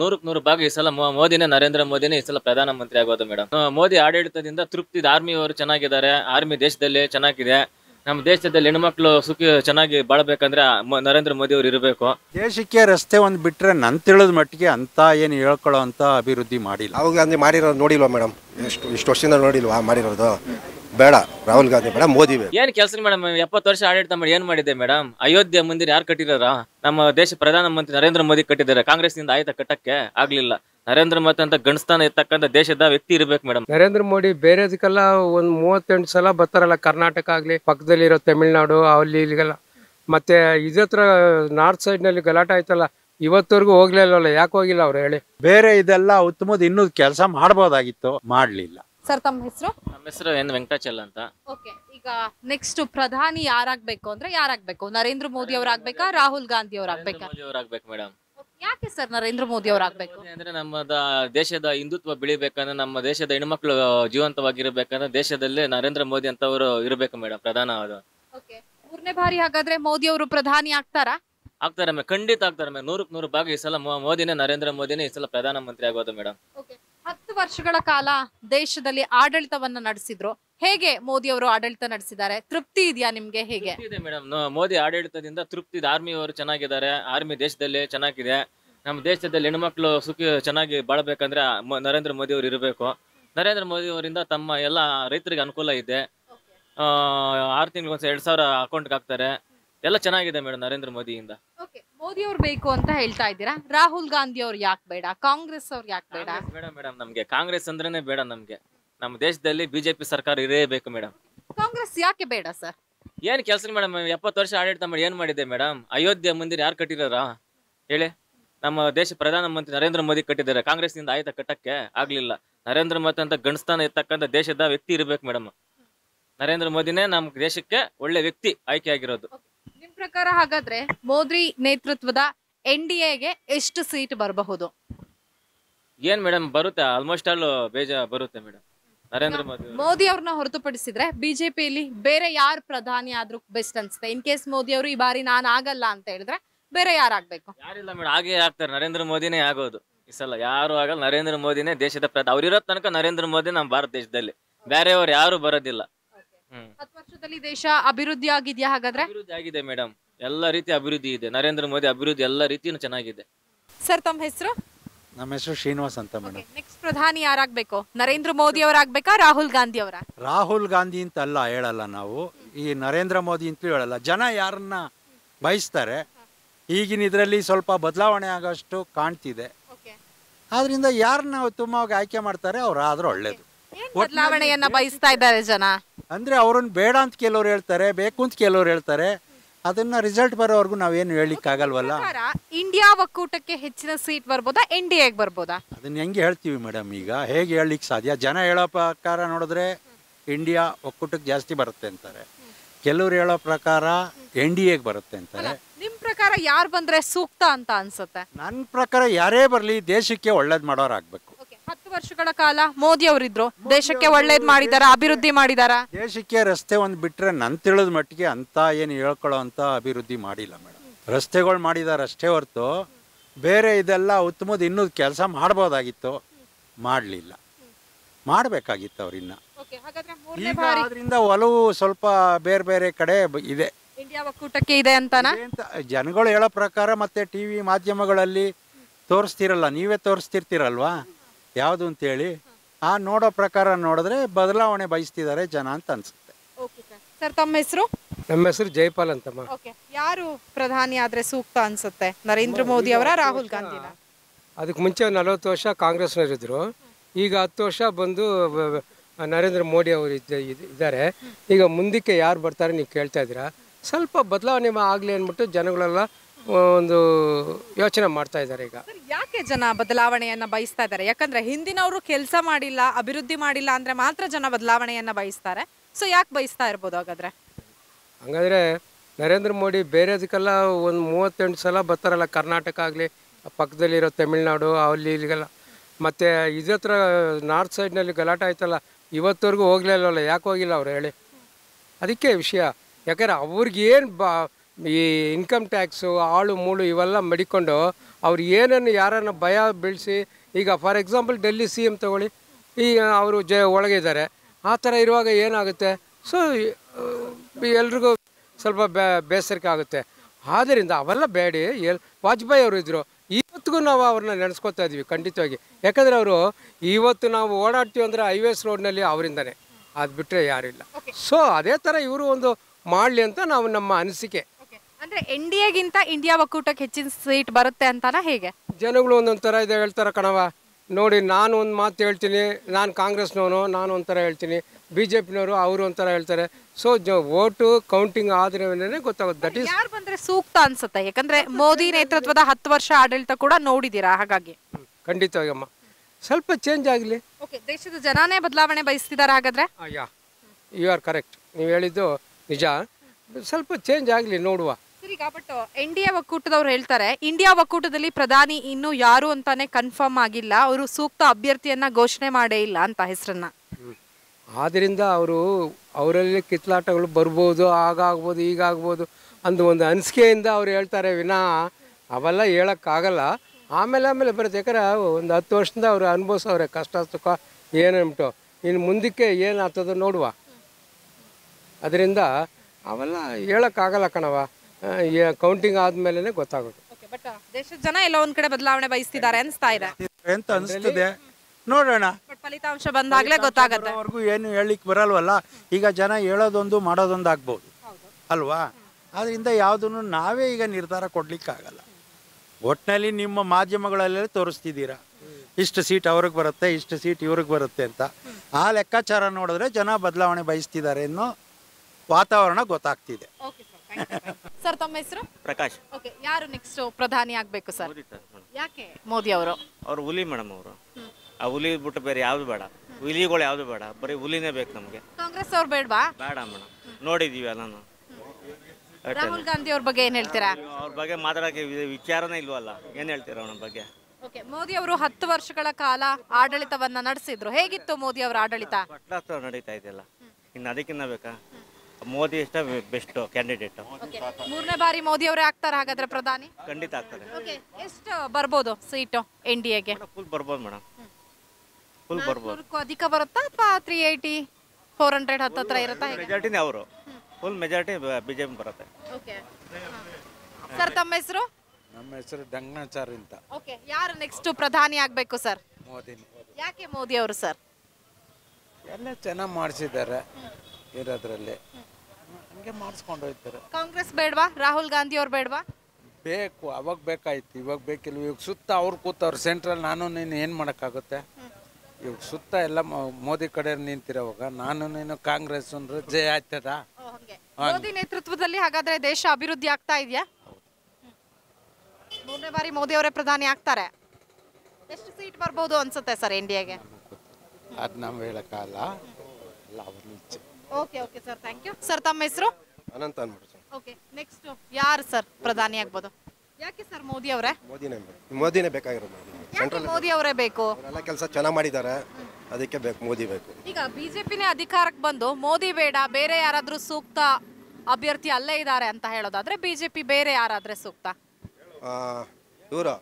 ನೂರಕ್ಕೆ ನೂರು ಭಾಗ ಈ ಸಲ ಮೋ- ಮೋದಿನೇ ನರೇಂದ್ರ ಮೋದಿನೇ ಈ ಸಲ ಪ್ರಧಾನಮಂತ್ರಿ ಆಗೋದು ಮೇಡಮ್ ಮೋದಿ ಆಡಳಿತದಿಂದ ತೃಪ್ತಿ ಆರ್ಮಿ ಅವರು ಚೆನ್ನಾಗಿದ್ದಾರೆ ಆರ್ಮಿ ದೇಶದಲ್ಲಿ ಚೆನ್ನಾಗಿದೆ ನಮ್ಮ ದೇಶದಲ್ಲಿ ಹೆಣ್ಮಕ್ಳು ಸುಖಿ ಚೆನ್ನಾಗಿ ಬಾಳ್ಬೇಕಂದ್ರೆ ಮ- ನರೇಂದ್ರ ಮೋದಿ ಅವರು ಇರಬೇಕು ದೇಶಕ್ಕೆ ರಸ್ತೆ ಒಂದು ಬಿಟ್ರೆ ನನ್ ತಿಳಿದ ಮಟ್ಟಿಗೆ ಅಂತ ಏನು ಹೇಳ್ಕೊಳ್ಳೋ ಅಂತ ಅಭಿವೃದ್ಧಿ ಮಾಡಿಲ್ಲ ರಾಹುಲ್ ಗಾಂಧಿ ಮಾಡಿರೋದು ನೋಡಿಲ್ವಾ ಮೇಡಮ್ ಎಷ್ಟು ಇಷ್ಟು ವರ್ಷದಿಂದ ನೋಡಿಲ್ವಾ ಮಾಡಿರೋದು ಬೇಡ ರಾಹುಲ್ ಗಾಂಧಿ ಬೇಡ ಮೋದಿ ಬೇಕು ಏನ್ ಕೆಲಸ ಮೇಡಮ್ ಎಪ್ಪತ್ತು ವರ್ಷ ಆಡಳಿತ ಮಾಡಿ ಏನ್ ಮಾಡಿದೆ ಮೇಡಮ್ ಅಯೋಧ್ಯೆ ಮಂದಿರ ಯಾರು ಕಟ್ಟಿದಾರ ನಮ್ಮ ದೇಶ ಪ್ರಧಾನಮಂತ್ರಿ ನರೇಂದ್ರ ಮೋದಿ ಕಟ್ಟಿದ್ದಾರೆ ಕಾಂಗ್ರೆಸ್ನಿಂದ ಆಯ್ತಾ ಕಟ್ಟಕ್ಕೆ ಆಗ್ಲಿಲ್ಲ ನರೇಂದ್ರ ಮೋದಿ ಅಂತ ಗಣಸ್ಥಾನ ಇರ್ತಕ್ಕಂಥ ದೇಶದ ವ್ಯಕ್ತಿ ಇರ್ಬೇಕು ಮೇಡಮ್ ನರೇಂದ್ರ ಮೋದಿ ಬೇರೆದಕ್ಕೆಲ್ಲ ಒಂದ್ ಮೂವತ್ತೆಂಟು ಸಲ ಬರ್ತಾರಲ್ಲ ಕರ್ನಾಟಕ ಆಗ್ಲಿ ಪಕ್ಕದಲ್ಲಿರೋ ತಮಿಳ್ನಾಡು ಅಲ್ಲಿ ಇಲ್ಲಿಗೆಲ್ಲ ಮತ್ತೆ ಇದತ್ರ ನಾರ್ತ್ ಸೈಡ್ ನಲ್ಲಿ ಗಲಾಟೆ ಆಯ್ತಲ್ಲ ಇವತ್ತವರೆಗೂ ಹೋಗ್ಲೇ ಇಲ್ವಲ್ಲ ಯಾಕೆ ಹೋಗಿಲ್ಲ ಅವ್ರು ಹೇಳಿ ಬೇರೆ ಇದೆಲ್ಲ ಉತ್ತಮದ ಇನ್ನೂ ಕೆಲಸ ಮಾಡ್ಬೋದಾಗಿತ್ತು ಮಾಡ್ಲಿಲ್ಲ ಸರ್ ತಮ್ಮ ಹೆಸರು ನಮ್ಮ ಹೆಸರು ಎನ್ ವೆಂಕಟಾಚಲ್ ಅಂತ ಓಕೆ ಈಗ ನೆಕ್ಸ್ಟ್ ಪ್ರಧಾನಿ ಯಾರಾಗ್ಬೇಕು ಅಂದ್ರೆ ಯಾರಾಗ್ಬೇಕು ನರೇಂದ್ರ ಮೋದಿ ಅವರಾಗ್ಬೇಕಾ ರಾಹುಲ್ ಗಾಂಧಿ ಅವರಾಗ್ಬೇಕಾ ಮೋದಿ ಅವರಾಗ್ಬೇಕು ಮೇಡಮ್ ಯಾಕೆ ಸರ್ ನರೇಂದ್ರ ಮೋದಿ ಅವರಾಗ್ಬೇಕು ಅಂದ್ರೆ ನಮ್ಮ ದ- ದೇಶದ ಹಿಂದುತ್ವ ಬೆಳಿಬೇಕಂದ್ರೆ ನಮ್ಮ ದೇಶದ ಹೆಣ್ಮಕ್ಳು ಜೀವಂತವಾಗಿರ್ಬೇಕಂದ್ರೆ ದೇಶದಲ್ಲಿ ನರೇಂದ್ರ ಮೋದಿ ಅಂತವರು ಇರಬೇಕು ಮೇಡಮ್ ಪ್ರಧಾನ ಅದು ಓಕೆ ಮೂರನೇ ಬಾರಿ ಹಾಗಾದ್ರೆ ಮೋದಿ ಅವರು ಪ್ರಧಾನಿ ಆಗ್ತಾರಾ ಆಗ್ತಾರೆ ಮೇಡಮ್ ಖಂಡಿತ ಆಗ್ತಾರೆ ಮೇಡಮ್ ನೂರಕ್ಕೆ ನೂರು ಭಾಗ ಈ ಸಲ ಮೋ- ಮೋದಿನೇ ನರೇಂದ್ರ ಮೋದಿನೇ ಈ ಸಲ ಪ್ರಧಾನಮಂತ್ರಿ ಆಗೋದು ಮೇಡಮ್ ಓಕೆ ಹತ್ತು ವರ್ಷಗಳ ಕಾಲ ದೇಶದಲ್ಲಿ ಆಡಳಿತವನ್ನ ನಡೆಸಿದ್ರು ಹೇಗೆ ಮೋದಿ ಅವರು ಆಡಳಿತ ನಡೆಸಿದ್ದಾರೆ ತೃಪ್ತಿ ಇದೆಯಾ ನಿಮ್ಗೆ ಹೇಗೆ ಇದೆ ಮೇಡಮ್ ಮೋದಿ ಆಡಳಿತದಿಂದ ತೃಪ್ತಿ ಆರ್ಮಿ ಅವರು ಚೆನ್ನಾಗಿದ್ದಾರೆ ಆರ್ಮಿ ದೇಶದಲ್ಲಿ ಚೆನ್ನಾಗಿದೆ ನಮ್ಮ ದೇಶದಲ್ಲಿ ಹೆಣ್ಮಕ್ಳು ಸುಖಿ ಚೆನ್ನಾಗಿ ಬಾಳ್ಬೇಕಂದ್ರೆ ಮ- ನರೇಂದ್ರ ಮೋದಿ ಅವರು ಇರಬೇಕು ನರೇಂದ್ರ ಮೋದಿ ಅವರಿಂದ ತಮ್ಮ ಎಲ್ಲ ರೈತರಿಗೆ ಅನುಕೂಲ ಇದೆ ಆ, ಆರು ತಿಂಗಳಿಗೆ ಎರಡ್ ಸಾವಿರ ಅಕೌಂಟ್ಗೆ ಹಾಕ್ತಾರೆ ಎಲ್ಲ ಚೆನ್ನಾಗಿದೆ ಮೇಡಮ್ ನರೇಂದ್ರ ಮೋದಿಯಿಂದ ಓಕೆ ಮೋದಿ ಅವ್ರು ಬೇಕು ಅಂತ ಹೇಳ್ತಾ ಇದ್ದೀರಾ ರಾಹುಲ್ ಗಾಂಧಿ ಅವ್ರು ಯಾಕೆ ಬೇಡ ಕಾಂಗ್ರೆಸ್ ಅವ್ರು ಯಾಕೆ ಬೇಡ ಕಾಂಗ್ರೆಸ್ ಬೇಡ ಮೇಡಮ್ ನಮ್ಗೆ ಕಾಂಗ್ರೆಸ್ ಅಂದ್ರೇನೆ ಬೇಡ ನಮ್ಗೆ ನಮ್ಮ ದೇಶದಲ್ಲಿ ಬಿಜೆಪಿ ಸರ್ಕಾರ ಇರಬೇಕು ಮೇಡಮ್ ಕಾಂಗ್ರೆಸ್ ಯಾಕೆ ಬೇಡ ಸರ್ ಏನ್ ಕೆಲಸ ಮೇಡಮ್ ಎಪ್ಪತ್ತು ವರ್ಷ ಆಡಳಿತ ಮಾಡಿ ಏನ್ ಮಾಡಿದೆ ಮೇಡಮ್ ಅಯೋಧ್ಯೆ ಮಂದಿರ ಯಾರು ಕಟ್ಟಿದಾರ ಹೇಳಿ ನಮ್ಮ ದೇಶ ಪ್ರಧಾನಮಂತ್ರಿ ನರೇಂದ್ರ ಮೋದಿ ಕಟ್ಟಿದ್ದಾರೆ ಕಾಂಗ್ರೆಸ್ನಿಂದ ಆಯ್ತಾ ಕಟ್ಟಕ್ಕೆ ಆಗ್ಲಿಲ್ಲ ನರೇಂದ್ರ ಮೋದಿ ಅಂತ ಗಣಸ್ಥಾನ ಇರ್ತಕ್ಕಂಥ ದೇಶದ ವ್ಯಕ್ತಿ ಇರ್ಬೇಕು ಮೇಡಮ್ ನರೇಂದ್ರ ಮೋದಿನೇ ನಮ್ಮ ದೇಶಕ್ಕೆ ಒಳ್ಳೆ ವ್ಯಕ್ತಿ ಆಯ್ಕೆ ಆಗಿರೋದು ನಿಮ್ ಪ್ರಕಾರ ಹಾಗಾದ್ರೆ ಮೋದಿ ನೇತೃತ್ವದ ಎನ್ ಡಿ ಎಗೆ ಎಷ್ಟು ಸೀಟ್ ಬರಬಹುದು ಏನ್ ಮೇಡಮ್ ಬರುತ್ತೆ ಆಲ್ಮೋಸ್ಟ್ ಆಲ್ ಬೇಜ ಬರುತ್ತೆ ಮೇಡಮ್ ನರೇಂದ್ರ ಮೋದಿ ಅವರು. ಮೋದಿ ಅವ್ರನ್ನ ಹೊರತುಪಡಿಸಿದ್ರೆ ಬಿಜೆಪಿಯಲ್ಲಿ ಬೇರೆ ಯಾರು ಪ್ರಧಾನಿ ಆದ್ರೂ ಬೆಸ್ಟ್ ಅನ್ಸುತ್ತೆ ಇನ್ ಕೇಸ್ ಮೋದಿ ಅವರು ಈ ಬಾರಿ ನಾನು ಆಗಲ್ಲ ಅಂತ ಹೇಳಿದ್ರೆ ಬೇರೆ ಯಾರಾಗ್ಬೇಕು ಯಾರಿಲ್ಲ ಮೇಡಮ್ ಹಾಗೆ ಆಗ್ತಾರೆ ನರೇಂದ್ರ ಮೋದಿನೇ ಆಗೋದು ಈ ಸಲ ಯಾರು ಆಗಲ್ಲ ನರೇಂದ್ರ ಮೋದಿನೇ ದೇಶದ ಪ್ರಧಾನ ಅವ್ರಿರೋ ತನಕ ನರೇಂದ್ರ ಮೋದಿ ನಮ್ಮ ಭಾರತ ದೇಶದಲ್ಲಿ ಬೇರೆಯವ್ರು ಯಾರು ಬರೋದಿಲ್ಲ ಹ್ಮ್ ಹತ್ತು ವರ್ಷದಲ್ಲಿ ದೇಶ ಅಭಿವೃದ್ಧಿ ಆಗಿದ್ಯಾ ಹಾಗಾದ್ರೆ ಅಭಿವೃದ್ಧಿ ಆಗಿದೆ ಮೇಡಮ್ ಎಲ್ಲ ರೀತಿ ಅಭಿವೃದ್ಧಿ ಇದೆ ನರೇಂದ್ರ ಮೋದಿ ಅಭಿವೃದ್ಧಿ ಎಲ್ಲ ರೀತಿನೂ ಚೆನ್ನಾಗಿದೆ ಸರ್ ತಮ್ಮ ಹೆಸರು ನಮ್ಮ ಹೆಸರು ಶ್ರೀನಿವಾಸ್ ಅಂತ ಮೇಡಮ್ ನೆಕ್ಸ್ಟ್ ಪ್ರಧಾನಿ ಯಾರಾಗ್ಬೇಕು ನರೇಂದ್ರ ಮೋದಿ ಅವರಾಗ್ಬೇಕಾ ರಾಹುಲ್ ಗಾಂಧಿ ಅವರ ರಾಹುಲ್ ಗಾಂಧಿ ಅಂತ ಅಲ್ಲ ಹೇಳಲ್ಲ ನಾವು ಈ ನರೇಂದ್ರ ಮೋದಿ ಅಂತಲೂ ಹೇಳಲ್ಲ ಜನ ಯಾರನ್ನ ಬಯಸ್ತಾರೆ ಈಗಿನ ಇದರಲ್ಲಿ ಸ್ವಲ್ಪ ಬದಲಾವಣೆ ಆಗೋಷ್ಟು ಕಾಣ್ತಿದೆ ಆದ್ರಿಂದ ಯಾರನ್ನ ಉತ್ತಮವಾಗಿ ಆಯ್ಕೆ ಮಾಡ್ತಾರೆ ಅವ್ರು ಆದ್ರೆ ಒಳ್ಳೇದು ಬದಲಾವಣೆಯನ್ನ ಬಯಸ್ತಾ ಇದ್ದಾರೆ ಜನ ಅಂದ್ರೆ ಅವ್ರನ್ನ ಬೇಡ ಅಂತ ಕೆಲವ್ರು ಹೇಳ್ತಾರೆ ಬೇಕು ಅಂತ ಕೆಲವ್ರು ಹೇಳ್ತಾರೆ ಅದನ್ನ ರಿಸಲ್ಟ್ ಬರೋವರೆಗೂ ನಾವೇನು ಹೇಳಿಕ್ಕಾಗಲ್ವಲ್ಲ ಪ್ರಕಾರ ಇಂಡಿಯಾ ಒಕ್ಕೂಟಕ್ಕೆ ಹೆಚ್ಚಿನ ಸೀಟ್ ಬರ್ಬೋದಾ ಎನ್ ಡಿ ಎಗ್ ಬರ್ಬೋದಾ ಅದನ್ನ ಹೆಂಗೆ ಹೇಳ್ತೀವಿ ಮೇಡಮ್ ಈಗ ಹೇಗೆ ಹೇಳಲಿಕ್ಕೆ ಸಾಧ್ಯ ಜನ ಹೇಳೋ ಪ್ರಕಾರ ನೋಡಿದ್ರೆ ಇಂಡಿಯಾ ಒಕ್ಕೂಟಕ್ಕೆ ಜಾಸ್ತಿ ಬರುತ್ತೆ ಅಂತಾರೆ ಕೆಲವ್ರು ಹೇಳೋ ಪ್ರಕಾರ ಎನ್ ಡಿ ಎಗೆ ಬರುತ್ತೆ ಅಂತಾರೆ ನಿಮ್ ಪ್ರಕಾರ ಯಾರು ಬಂದ್ರೆ ಸೂಕ್ತ ಅಂತ ಅನ್ಸುತ್ತೆ ನನ್ನ ಪ್ರಕಾರ ಯಾರೇ ಬರಲಿ ದೇಶಕ್ಕೆ ಒಳ್ಳೇದು ಮಾಡೋರಾಗಬೇಕು ಹತ್ತು ವರ್ಷಗಳ ಕಾಲ ಮೋದಿ ಅವರಿದ್ರು ದೇಶಕ್ಕೆ ಒಳ್ಳೇದ್ ಮಾಡಿದಾರ ಅಭಿವೃದ್ಧಿ ಮಾಡಿದಾರ ದೇಶಕ್ಕೆ ರಸ್ತೆ ಒಂದು ಬಿಟ್ರೆ ನನ್ನ ತಿಳಿದ ಮಟ್ಟಿಗೆ ಅಂತ ಏನು ಹೇಳ್ಕೊಳ್ಳೋ ಅಂತ ಅಭಿವೃದ್ಧಿ ಮಾಡಿಲ್ಲ ಮೇಡಮ್ ರಸ್ತೆಗಳು ಮಾಡಿದಾರೆ ಅಷ್ಟೇ ಹೊರತು ಬೇರೆ ಇದೆಲ್ಲ ಉತ್ತಮದ ಇನ್ನೂ ಕೆಲಸ ಮಾಡ್ಬೋದಾಗಿತ್ತು ಮಾಡಲಿಲ್ಲ ಮಾಡಬೇಕಾಗಿತ್ತು ಅವ್ರಿನ್ನ ಈಗ ಅದರಿಂದ ಒಲವು ಸ್ವಲ್ಪ ಬೇರೆ ಬೇರೆ ಕಡೆ ಬ- ಇದೆ ಇಂಡಿಯಾ ಒಕ್ಕೂಟಕ್ಕೆ ಇದೆ ಅಂತಾನ ಇದೆ ಅಂತ ಜನಗಳು ಹೇಳೋ ಪ್ರಕಾರ ಮತ್ತೆ ಟಿ ವಿ ಮಾಧ್ಯಮಗಳಲ್ಲಿ ತೋರಿಸ್ತಿರಲ್ಲ ನೀವೇ ತೋರಿಸ್ತಿರ್ತೀರಲ್ವಾ ಯಾವುದು ಅಂತೇಳಿ ಆ ನೋಡೋ ಪ್ರಕಾರ ನೋಡಿದ್ರೆ ಬದಲಾವಣೆ ಬಯಸ್ತಿದ್ದಾರೆ ಜನ ಅಂತ ಅನ್ಸುತ್ತೆ ಸರ್ ತಮ್ಮ ಹೆಸರು ನಮ್ಮ ಹೆಸರು ಜೈಪಾಲ್ ಅಂತಮ್ಮ ಓಕೆ ಯಾರು ಪ್ರಧಾನಿ ಆದ್ರೆ ಸೂಕ್ತ ಅನ್ಸುತ್ತೆ ನರೇಂದ್ರ ಮೋದಿ ಅವರ ರಾಹುಲ್ ಗಾಂಧಿನ ಅದಕ್ಕೆ ಮುಂಚೆ ನಲವತ್ತು ವರ್ಷ ಕಾಂಗ್ರೆಸ್ನವರಿದ್ದರು ಈಗ ಹತ್ತು ವರ್ಷ ಬಂದು ಬ- ಬ- ನರೇಂದ್ರ ಮೋದಿ ಅವರು ಇದ್ದ ಇದ್- ಇದ್ದಾರೆ ಈಗ ಮುಂದಕ್ಕೆ ಯಾರು ಬರ್ತಾರೆ ನೀವು ಕೇಳ್ತಾ ಇದ್ದೀರಾ ಸ್ವಲ್ಪ ಬದಲಾವಣೆ ಆಗಲಿ ಅಂದ್ಬಿಟ್ಟು ಜನಗಳೆಲ್ಲ ಒಂದು ಯೋಚನೆ ಮಾಡ್ತಾ ಇದ್ದಾರೆ ಈಗ ಸರ್, ಯಾಕೆ ಜನ ಬದಲಾವಣೆಯನ್ನ ಬಯಸ್ತಾ ಇದ್ದಾರೆ ಯಾಕಂದ್ರೆ ಹಿಂದಿನವರು ಕೆಲಸ ಮಾಡಿಲ್ಲ ಅಭಿವೃದ್ಧಿ ಮಾಡಿಲ್ಲ ಅಂದ್ರೆ ಮಾತ್ರ ಜನ ಬದಲಾವಣೆಯನ್ನ ಬಯಸ್ತಾರೆ ಸೊ ಯಾಕೆ ಬಯಸ್ತಾ ಇರ್ಬೋದು ಹಾಗಾದ್ರೆ ಹಂಗಾದ್ರೆ ನರೇಂದ್ರ ಮೋದಿ ಬೇರೆದಕ್ಕೆಲ್ಲ ಒಂದು ಮೂವತ್ತೆಂಟು ಸಲ ಬರ್ತಾರಲ್ಲ ಕರ್ನಾಟಕ ಆಗಲಿ ಪಕ್ಕದಲ್ಲಿರೋ ತಮಿಳ್ನಾಡು ಅಲ್ಲಿ ಇಲ್ಲಿಗೆಲ್ಲ ಮತ್ತು ಇದತ್ರ ನಾರ್ತ್ ಸೈಡ್ನಲ್ಲಿ ಗಲಾಟೆ ಆಯ್ತಲ್ಲ ಇವತ್ತವರೆಗೂ ಹೋಗ್ಲೇ ಇಲ್ವಲ್ಲ ಯಾಕೆ ಹೋಗಿಲ್ಲ ಅವ್ರು ಹೇಳಿ ಅದಕ್ಕೆ ವಿಷಯ ಯಾಕಂದ್ರೆ ಅವ್ರಿಗೇನು ಬಾ ಈ ಇನ್ಕಮ್ ಟ್ಯಾಕ್ಸು ಆಳು ಮೂಳು ಇವೆಲ್ಲ ಮಡಿಕೊಂಡು ಅವ್ರು ಏನನ್ನು ಯಾರನ್ನು ಭಯ ಬೀಳಿಸಿ ಈಗ for example Delhi C M ತಗೊಳ್ಳಿ ಈಗ ಅವರು ಜ ಒಳಗೆ ಆ ಥರ ಇರುವಾಗ ಏನಾಗುತ್ತೆ ಸೊ ಎಲ್ರಿಗೂ ಸ್ವಲ್ಪ ಬೇ ಬೇಸರಿಕೆ ಆಗುತ್ತೆ ಆದ್ದರಿಂದ ಅವೆಲ್ಲ ಬೇಡಿ ಎಲ್ ವಾಜಪೇಯಿ ಅವರು ಇದ್ದರು ಇವತ್ತಿಗೂ ನಾವು ಅವ್ರನ್ನ ನೆನೆಸ್ಕೊತಾ ಇದ್ವಿ ಖಂಡಿತವಾಗಿ ಯಾಕಂದರೆ ಅವರು ಇವತ್ತು ನಾವು ಓಡಾಡ್ತೀವಿ ಅಂದರೆ ಹೈವೇಸ್ ರೋಡ್ನಲ್ಲಿ ಅವರಿಂದನೇ ಅದು ಬಿಟ್ಟರೆ ಯಾರಿಲ್ಲ ಸೊ ಅದೇ ಥರ ಇವರು ಒಂದು ಮಾಡಲಿ ಅಂತ ನಾವು ನಮ್ಮ ಅನಿಸಿಕೆ ಅಂದ್ರೆ ಎನ್ ಡಿ ಎಗಿಂತ ಇಂಡಿಯಾ ಒಕ್ಕೂಟಕ್ಕೆ ಹೆಚ್ಚಿನ ಸೀಟ್ ಬರುತ್ತೆ ಅಂತಾನ ಹೇಗೆ ಜನಗಳು ಒಂದೊಂದು ಥರ ಇದೆ ಹೇಳ್ತಾರೆ ಕಣವ ನೋಡಿ ನಾನು ಒಂದು ಮಾತು ಹೇಳ್ತೀನಿ ನಾನು ಕಾಂಗ್ರೆಸ್ನವನು ನಾನು ಒಂಥರ ಹೇಳ್ತೀನಿ ಬಿ ಜೆ ಪಿನವರು ಅವರು ಒಂಥರ ಹೇಳ್ತಾರೆ ಸೊ ಜ ಓಟು ಕೌಂಟಿಂಗ್ ಆದ್ರೇನೆ ಗೊತ್ತಾಗುತ್ತೆ ದಟ್ ಈಸ್ ಯಾರು ಬಂದ್ರೆ ಸೂಕ್ತ ಅನ್ಸುತ್ತೆ ಯಾಕಂದ್ರೆ ಮೋದಿ ನೇತೃತ್ವದ ಹತ್ತು ವರ್ಷ ಆಡಳಿತ ಕೂಡ ನೋಡಿದೀರಾ ಹಾಗಾಗಿ ಖಂಡಿತವಾಗಮ್ಮ ಸ್ವಲ್ಪ ಚೇಂಜ್ ಆಗಲಿ ಓಕೆ ದೇಶದ ಜನಾನೇ ಬದಲಾವಣೆ ಬಯಸ್ತಿದ್ದಾರೆ ಹಾಗಾದ್ರೆ ಯಾ ಯು ಆರ್ ಕರೆಕ್ಟ್ ನೀವು ಹೇಳಿದ್ದು ನಿಜ ಸ್ವಲ್ಪ ಚೇಂಜ್ ಆಗಲಿ ನೋಡುವ ಸರ್ ಈಗ ಬಟ್ ಎನ್ ಡಿ ಎ ಒಕ್ಕೂಟದವ್ರು ಹೇಳ್ತಾರೆ ಇಂಡಿಯಾ ಒಕ್ಕೂಟದಲ್ಲಿ ಪ್ರಧಾನಿ ಇನ್ನೂ ಯಾರು ಅಂತಾನೆ ಕನ್ಫರ್ಮ್ ಆಗಿಲ್ಲ ಅವರು ಸೂಕ್ತ ಅಭ್ಯರ್ಥಿಯನ್ನ ಘೋಷಣೆ ಮಾಡೇ ಇಲ್ಲ ಅಂತ ಹೆಸರನ್ನ ಆದ್ದರಿಂದ ಅವರು ಅವರಲ್ಲಿ ಕಿತ್ಲಾಟಗಳು ಬರ್ಬೋದು ಆಗಾಗ್ಬೋದು ಈಗಾಗ್ಬೋದು ಅಂದು ಒಂದು ಅನಿಸಿಕೆಯಿಂದ ಅವ್ರು ಹೇಳ್ತಾರೆ ವಿನಃ ಅವೆಲ್ಲ ಹೇಳೋಕ್ಕಾಗಲ್ಲ ಆಮೇಲೆ ಆಮೇಲೆ ಬರುತ್ತೆ ಯಾಕಂದ್ರೆ ಒಂದು ಹತ್ತು ವರ್ಷದಿಂದ ಅವರು ಅನುಭವಿಸವ್ರೆ ಕಷ್ಟ ಸುಖ ಏನಂಬಿಟ್ಟು ಇನ್ನು ಮುಂದಕ್ಕೆ ಏನಾಗ್ತದೋ ನೋಡುವ ಅದರಿಂದ ಅವೆಲ್ಲ ಹೇಳೋಕ್ಕಾಗಲ್ಲ ಕಣವ ಕೌಂಟಿಂಗ್ ಆದಮೇಲೆ ಗೊತ್ತಾಗೋದು ಬಟ್ ದೇಶದ ಜನ ಎಲ್ಲ ಒಂದ್ ಕಡೆ ಬದಲಾವಣೆ ಬಯಸ್ತಿದ್ದಾರೆ ಅನ್ಸ್ತಾ ಇದೆ ಅಂತ ಅನಿಸ್ತದೆ ನೋಡೋಣ ಬಟ್ ಫಲಿತಾಂಶ ಬಂದಾಗ್ಲೇ ಗೊತ್ತಾಗತ್ತೆ ಅವ್ರಿಗೂ ಏನು ಹೇಳಲಿಕ್ಕೆ ಬರಲ್ವಲ್ಲ ಈಗ ಜನ ಹೇಳೋದೊಂದು ಮಾಡೋದೊಂದು ಆಗ್ಬೋದು ಅಲ್ವಾ ಅದರಿಂದ ಯಾವುದನ್ನು ನಾವೇ ಈಗ ನಿರ್ಧಾರ ಕೊಡ್ಲಿಕ್ಕಾಗಲ್ಲ ಒಟ್ಟಿನಲ್ಲಿ ನಿಮ್ಮ ಮಾಧ್ಯಮಗಳಲ್ಲೇ ತೋರಿಸ್ತಿದ್ದೀರಾ ಇಷ್ಟು ಸೀಟ್ ಅವ್ರಿಗೆ ಬರುತ್ತೆ ಇಷ್ಟು ಸೀಟ್ ಇವ್ರಿಗೆ ಬರುತ್ತೆ ಅಂತ ಆ ಲೆಕ್ಕಾಚಾರ ನೋಡಿದ್ರೆ ಜನ ಬದಲಾವಣೆ ಬಯಸ್ತಿದ್ದಾರೆ ಅನ್ನೋ ವಾತಾವರಣ ಗೊತ್ತಾಗ್ತಿದೆ ಸರ್ ತಮ್ಮ ಹೆಸರು ಪ್ರಕಾಶ್ ಓಕೆ ಯಾರು ನೆಕ್ಸ್ಟ್ ಪ್ರಧಾನಿ ಆಗ್ಬೇಕು ಸರ್ ಮೋದಿ ಸರ್ ಮೇಡಮ್ ಯಾಕೆ ಮೋದಿ ಅವರು ಅವ್ರು ಹುಲಿ ಮೇಡಮ್ ಅವರು ಆ ಹುಲಿ ಬಿಟ್ಟು ಬೇರೆ ಯಾವುದು ಬೇಡ ಹುಲಿಗಳು ಯಾವುದು ಬೇಡ ಬರೀ ಹುಲಿನೇ ಬೇಕು ನಮಗೆ ಕಾಂಗ್ರೆಸ್ ಅವ್ರು ಬೇಡವಾ ಬೇಡ ಮೇಡಮ್ ನೋಡಿದ್ದೀವಿ ಎಲ್ಲಾನು ರಾಹುಲ್ ಗಾಂಧಿ ಅವ್ರ ಬಗ್ಗೆ ಏನ್ ಹೇಳ್ತೀರಾ ಅವ್ರ ಬಗ್ಗೆ ಮಾತಾಡೋಕ್ಕೆ ವಿ- ವಿಚಾರನೇ ಇಲ್ವಲ್ಲ ಏನು ಹೇಳ್ತೀರ ಅವನ ಬಗ್ಗೆ ಓಕೆ ಮೋದಿ ಅವರು ಹತ್ತು ವರ್ಷಗಳ ಕಾಲ ಆಡಳಿತವನ್ನ ನಡೆಸಿದ್ರು ಹೇಗಿತ್ತು ಮೋದಿ ಅವರ ಆಡಳಿತ ಪಟ್ಲಾಸ್ತ್ರ ನಡೀತಾ ಇದೆಯಲ್ಲ ಇನ್ನು ಅದಕ್ಕಿನ್ನ ಬೇಕಾ ಮೋದಿ ಇಷ್ಟ ಬೆಸ್ಟು ಕ್ಯಾಂಡಿಡೇಟು ಮೂರನೇ ಬಾರಿ ಮೋದಿ ಅವರೇ ಆಗ್ತಾರ ಹಾಗಾದ್ರೆ ಪ್ರಧಾನಿ ಖಂಡಿತ ಆಗ್ತಾರೆ ಓಕೆ ಎಷ್ಟು ಬರ್ಬೋದು ಸೀಟು ಎನ್ ಡಿ ಎಗೆ ಫುಲ್ ಬರ್ಬೋದು ಮೇಡಮ್ ಫುಲ್ ಬರ್ಬೋದು ಅಧಿಕ ಬರುತ್ತಾ ಅಥವಾ ತ್ರೀ ಏಯ್ಟಿ ಫೋರ್ ಹಂಡ್ರೆಡ್ ಹತ್ತತ್ರ ಇರುತ್ತಾ ಮೆಜಾರಿಟಿನೇ ಅವರು full majority B J P ಬರುತ್ತೆ ಓಕೆ ಸರ್ ತಮ್ಮ ಹೆಸರು ನಮ್ಮ ಹೆಸರು ಡಂಗ್ನಾಚಾರ್ ಅಂತ ಓಕೆ ಯಾರು ನೆಕ್ಸ್ಟ್ ಪ್ರಧಾನಿ ಆಗ್ಬೇಕು ಸರ್ ಮೋದಿನಿ ಯಾಕೆ ಮೋದಿ ಅವರು ಸರ್ ಎಲ್ಲ ಚೆನ್ನಾಗಿ ಮಾಡಿಸಿದ್ದಾರೆ ಇರೋದ್ರಲ್ಲಿ ಹಂಗೆ ಮಾಡಿಸ್ಕೊಂಡು ಹೋಗ್ತಾರೆ ಕಾಂಗ್ರೆಸ್ ಬೇಡವಾ ರಾಹುಲ್ ಗಾಂಧಿ ಅವ್ರು ಬೇಡವಾ ಬೇಕು ಅವಾಗ ಬೇಕಾಯ್ತು ಇವಾಗ ಬೇಕಿಲ್ಲ ಇವಾಗ ಸುತ್ತ ಅವ್ರು ಕೂತವ್ರು ಸೆಂಟ್ರಲ್ ನಾನು ನೀನು ಏನು ಮಾಡೋಕ್ಕಾಗುತ್ತೆ ಇವಾಗ ಸುತ್ತ ಎಲ್ಲ ಮ- ಮೋದಿ ಕಡೆ ನಿಂತಿರೋವಾಗ ನಾನು ನೀನು ಕಾಂಗ್ರೆಸ್ ಅಂದ್ರೆ ಜಯ ಆಯ್ತದ ಮೋದಿ ನೇತೃತ್ವದಲ್ಲಿ ಹಾಗಾದ್ರೆ ದೇಶ ಅಭಿವೃದ್ಧಿ ಆಗ್ತಾ ಇದೆಯಾ ಮೂರನೇ ಬಾರಿ ಮೋದಿ ಅವರೇ ಪ್ರಧಾನಿ ಆಗ್ತಾರೆ ಎಷ್ಟು ಸೀಟ್ ಬರ್ಬೋದು ಅನ್ಸುತ್ತೆ ಸರ್ ಇಂಡಿಯಾಗೆ ಅದು ನಾವು ಹೇಳೋಕ್ಕಾಗಲ್ಲ ಎಲ್ಲ ಅವ್ರ ಇಚ್ಛೆ okay okay sir thank you sir ತಮ್ಮ ಹೆಸರು ಅನಂತ ಅಂದ್ಬಿಟ್ಟು ಸರ್ ಓಕೆ ನೆಕ್ಸ್ಟ್ ಯಾರು ಸರ್ ಪ್ರಧಾನಿ ಆಗ್ಬೋದು ಯಾಕೆ ಸರ್ ಮೋದಿ ಅವರೇ ಮೋದಿನೇ ಬೇಕು ಮೋದಿನೇ ಬೇಕಾಗಿರೋದು ಮೋದಿ ಯಾಕೆ ಮೋದಿ ಅವರೇ ಬೇಕು ಅವರೆಲ್ಲ ಕೆಲಸ ಚೆನ್ನಾಗಿ ಮಾಡಿದ್ದಾರೆ ಅದಕ್ಕೆ ಬೇಕು ಮೋದಿ ಬೇಕು ಈಗ ಬಿಜೆಪಿನೇ ಅಧಿಕಾರಕ್ಕೆ ಬಂದು ಮೋದಿ ಬೇಡ ಬೇರೆ ಯಾರಾದ್ರೂ ಸೂಕ್ತ ಅಭ್ಯರ್ಥಿ ಅಲ್ಲೇ ಇದ್ದಾರೆ ಅಂತ ಹೇಳೋದಾದ್ರೆ ಬಿಜೆಪಿ ಬೇರೆ ಯಾರಾದ್ರೆ ಸೂಕ್ತ ಇವರು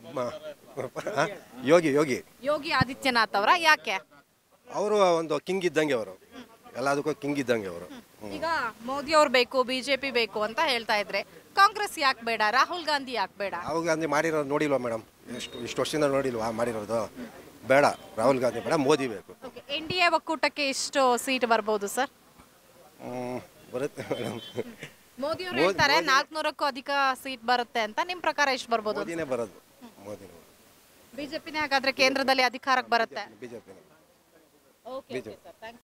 ಯೋಗಿ ಯೋಗಿ ಯೋಗಿ ಆದಿತ್ಯನಾಥ್ ಅವರ ಯಾಕೆ ಅವರು ಒಂದು ಕಿಂಗ್ ಇದ್ದಂಗೆ ಅವರು ಎಲ್ಲದಕ್ಕೂ ಕಿಂಗ್ ಇದ್ದಂಗೆ ಅವರು ಈಗ ಮೋದಿ ಅವ್ರು ಬೇಕು ಬಿಜೆಪಿ ಬೇಕು ಅಂತ ಹೇಳ್ತಾ ಇದ್ರೆ ಕಾಂಗ್ರೆಸ್ ಯಾಕೆ ಬೇಡ ರಾಹುಲ್ ಗಾಂಧಿ ಯಾಕೆ ಬೇಡ ರಾಹುಲ್ ಗಾಂಧಿ ಮಾಡಿರೋದು ನೋಡಿಲ್ವಾ ಮೇಡಮ್ ಎಷ್ಟು ಇಷ್ಟು ವರ್ಷದಿಂದ ನೋಡಿಲ್ವಾ ಮಾಡಿರೋದು ಬೇಡ ರಾಹುಲ್ ಗಾಂಧಿ ಬೇಡ ಮೋದಿ ಬೇಕು ಎನ್ ಡಿ ಎ ಒಕ್ಕೂಟಕ್ಕೆ ಎಷ್ಟು ಸೀಟ್ ಬರ್ಬೋದು ಸರ್ ಹ್ಮ್, ಬರುತ್ತೆ ಮೇಡಮ್ ಮೋದಿ ಅವರು ಹೇಳ್ತಾರೆ ನಾಲ್ಕುನೂರಕ್ಕೂ ಅಧಿಕ ಸೀಟ್ ಬರುತ್ತೆ ಅಂತ ನಿಮ್ ಪ್ರಕಾರ ಎಷ್ಟು ಬರ್ಬೋದು ಮೋದಿನೇ ಬರೋದು ಮೋದಿನೇ ಬಿಜೆಪಿನೇ ಹಾಗಾದ್ರೆ ಕೇಂದ್ರದಲ್ಲಿ ಅಧಿಕಾರಕ್ಕೆ ಬರುತ್ತೆ ಬಿ ಜೆ ಪಿನೇ ಓಕೆ ಸರ್